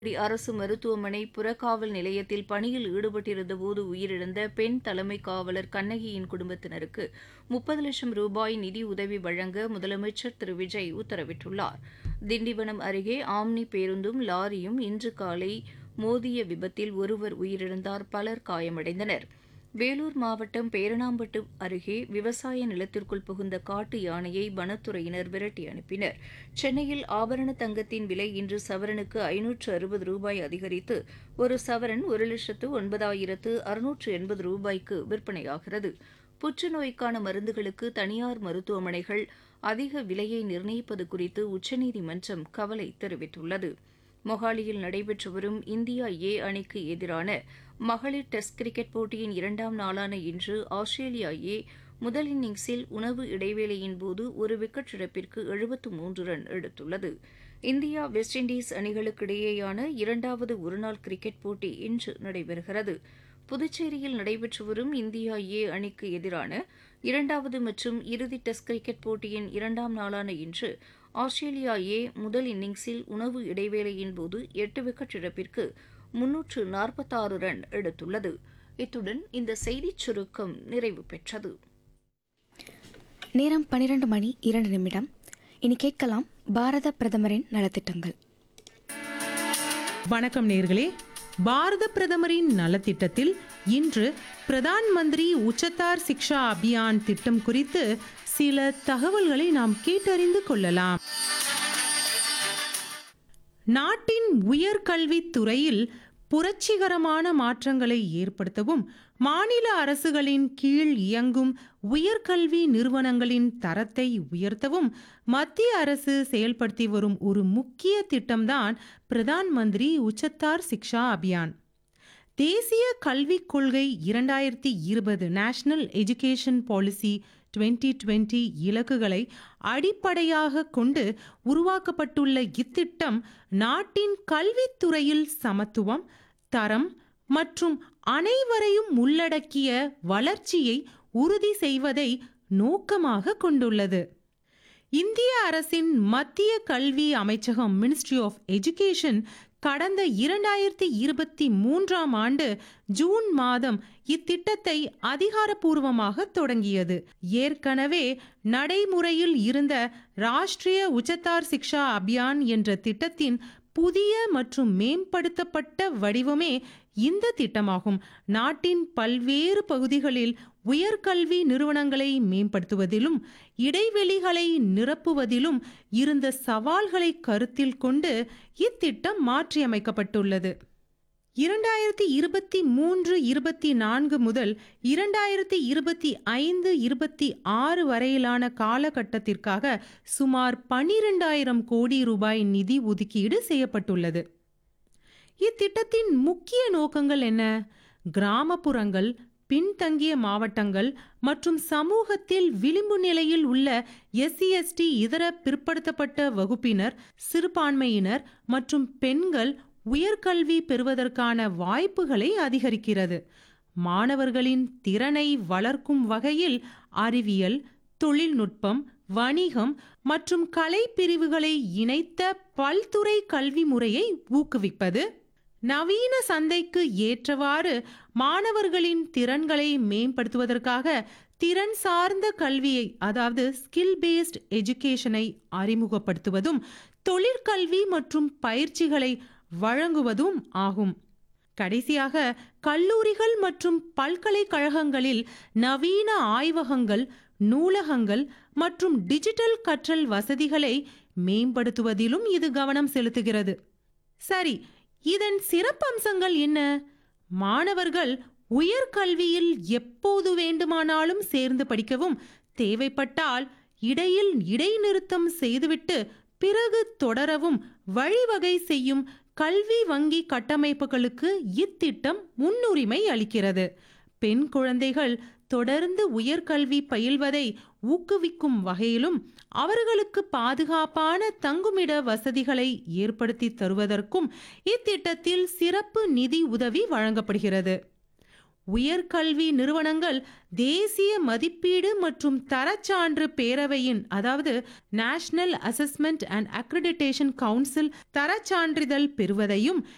அரசு மருத்துவமனை புறக்காவல் நிலையத்தில் பணியில் ஈடுபட்டிருந்தபோது உயிரிழந்த பெண் தலைமை காவலர் கண்ணகியின் குடும்பத்தினருக்கு முப்பது லட்சம் ரூபாய் நிதி உதவி வழங்க முதலமைச்சர் திரு விஜய் உத்தரவிட்டுள்ளார் திண்டிவனம் அருகே ஆம்னி பேருந்தும் லாரியும் இன்று காலை மோதிய விபத்தில் ஒருவர் உயிரிழந்தார் பலர் காயமடைந்தனர் வேலூர் மாவட்டம் பேரணாம்பட்டு அருகே விவசாய நிலத்திற்குள் புகுந்த காட்டு யானையை வனத்துறையினர் விரட்டி அனுப்பினர் சென்னையில் ஆபரண தங்கத்தின் விலை இன்று சவரனுக்கு ஐநூற்று அறுபது ரூபாய் அதிகரித்து ஒரு சவரன் ஒரு லட்சத்து ஒன்பதாயிரத்து அறுநூற்று எண்பது ரூபாய்க்கு விற்பனையாகிறது புற்றுநோய்க்கான மருந்துகளுக்கு தனியார் மருத்துவமனைகள் அதிக விலையை நிர்ணயிப்பது குறித்து உச்சநீதிமன்றம் கவலை தெரிவித்துள்ளது மொஹாலியில் நடைபெற்று வரும் இந்தியா ஏ அணிக்கு எதிரான மகளிர் டெஸ்ட் கிரிக்கெட் போட்டியின் இரண்டாம் நாளான இன்று ஆஸ்திரேலியா ஏ முதல் இன்னிங்ஸில் உணவு இடைவேளையின் போது ஒரு விக்கெட் இழப்பிற்கு எழுபத்து மூன்று ரன் எடுத்துள்ளது இந்தியா வெஸ்ட் இண்டீஸ் அணிகளுக்கு இடையேயான இரண்டாவது ஒருநாள் கிரிக்கெட் போட்டி இன்று நடைபெறுகிறது புதுச்சேரியில் நடைபெற்று வரும் இந்தியா ஏ அணிக்கு எதிரான இரண்டாவது மற்றும் இறுதி டெஸ்ட் கிரிக்கெட் போட்டியின் இரண்டாம் நாளான இன்று ஆஸ்திரேலியா ஏ முதல் இன்னிங்ஸில் உணவு இடைவேளையின் போது எட்டு விக்கெட் இழப்பிற்கு முன்னூற்று நாற்பத்தாறு ரன் எடுத்துள்ளது இத்துடன் இந்த செய்திச் சுருக்கம் நிறைவு பெற்றது நேரம் பன்னிரண்டு மணி இரண்டு நிமிடம் இனி கேட்கலாம் பாரத பிரதமரின் நலத்திட்டங்கள் வணக்கம் நேர்களே பாரத பிரதமரின் நலத்திட்டத்தில் இன்று பிரதான் மந்திரி உச்சத்தார் சிக்ஷா அபியான் திட்டம் குறித்து சில தகவல்களை நாம் கேட்டறிந்து கொள்ளலாம் நாட்டின் உயர்கல்வித் துறையில் புரட்சிகரமான மாற்றங்களை ஏற்படுத்தவும் மாநில அரசுகளின் கீழ் இயங்கும் உயர்கல்வி நிறுவனங்களின் தரத்தை உயர்த்தவும் மத்திய அரசு செயல்படுத்தி வரும் ஒரு முக்கிய திட்டம்தான் பிரதான் மந்திரி உச்சத்தார் சிக்ஷா அபியான் தேசிய கல்விக் கொள்கை இரண்டாயிரத்தி இருபது நேஷனல் எஜுகேஷன் பாலிசி 2020 இலக்குகளை அடிப்படையாக கொண்டு உருவாக்கப்பட்டுள்ள இத்திட்டம் நாட்டின் கல்வித்துறையில் சமத்துவம் தரம் மற்றும் அனைவரையும் உள்ளடக்கிய வளர்ச்சியை உறுதி செய்வதை நோக்கமாக கொண்டுள்ளது இந்திய அரசின் மத்திய கல்வி அமைச்சகம் மினிஸ்ட்ரி ஆஃப் எஜுகேஷன் கடந்த இரண்டாயிரத்தி இருபத்தி மூன்றாம் ஆண்டு ஜூன் மாதம் இத்திட்டத்தை அதிகாரப்பூர்வமாக தொடங்கியது ஏற்கனவே நடைமுறையில் இருந்த ராஷ்டிரிய உச்சத்தார் சிக்ஷா அபியான் என்ற திட்டத்தின் புதிய மற்றும் மேம்படுத்தப்பட்ட வடிவமே இந்த திட்டமாகும் நாட்டின் பல்வேறு பகுதிகளில் உயர்கல்வி நிறுவனங்களை மேம்படுத்துவதிலும் இடைவெளிகளை நிரப்புவதிலும் இருந்த சவால்களை கருத்தில் கொண்டு இத்திட்டம் மாற்றியமைக்கப்பட்டுள்ளது இரண்டாயிரத்தி இருபத்தி மூன்று இருபத்தி நான்கு முதல் இரண்டாயிரத்தி இருபத்தி ஐந்து இருபத்தி ஆறு வரையிலான காலகட்டத்திற்காக சுமார் பனிரெண்டாயிரம் கோடி ரூபாய் நிதி ஒதுக்கீடு செய்யப்பட்டுள்ளது இத்திட்டத்தின் முக்கிய நோக்கங்கள் என்ன கிராமப்புறங்கள் பின்தங்கிய மாவட்டங்கள் மற்றும் சமூகத்தில் விளிம்பு நிலையில் உள்ள எஸ்சி எஸ்டி இதர பிற்படுத்தப்பட்ட வகுப்பினர் சிறுபான்மையினர் மற்றும் பெண்கள் உயர்கல்வி பெறுவதற்கான வாய்ப்புகளை அதிகரிக்கிறது மாணவர்களின் திறனை வளர்க்கும் வகையில் அறிவியல் தொழில்நுட்பம் வணிகம் மற்றும் கலை பிரிவுகளை இணைத்த பல்துறை கல்வி முறையை ஊக்குவிப்பது நவீன சந்தைக்கு ஏற்றவாறு மாணவர்களின் திறன்களை மேம்படுத்துவதற்காக திறன் சார்ந்த கல்வியை அதாவது ஸ்கில் பேஸ்ட் எஜுகேஷனை அறிமுகப்படுத்துவதும் தொழிற்கல்வி மற்றும் பயிற்சிகளை வழங்குவதும் ஆகும் கடைசியாக கல்லூரிகள் மற்றும் பல்கலைக்கழகங்களில் நவீன ஆய்வகங்கள் நூலகங்கள் மற்றும் டிஜிட்டல் கற்றல் வசதிகளை மேம்படுத்துவதிலும் இது கவனம் செலுத்துகிறது சரி இதன் சிறப்பம்சங்கள் என்ன மாணவர்கள் உயர்கல்வியில் எப்போது வேண்டுமானாலும் சேர்ந்து படிக்கவும் தேவைப்பட்டால் இடையில் இடைநிறுத்தம் செய்துவிட்டு பிறகு தொடரவும் வழிவகை செய்யும் கல்வி வங்கி கட்டமைப்புகளுக்கு இத்திட்டம் முன்னுரிமை அளிக்கிறது பெண் குழந்தைகள் தொடர்ந்து உயர்கல்வி பயில்வதை ஊக்குவிக்கும் வகையிலும் அவர்களுக்கு பாதுகாப்பான தங்குமிட வசதிகளை ஏற்படுத்தி தருவதற்கும் இத்திட்டத்தில் சிறப்பு நிதி உதவி வழங்கப்படுகிறது உயர்கல்வி நிறுவனங்கள் தேசிய மதிப்பீடு மற்றும் தரச்சான்று பேரவையின் அதாவது national assessment and accreditation council தரச்சான்றிதழ் பெறுவதையும்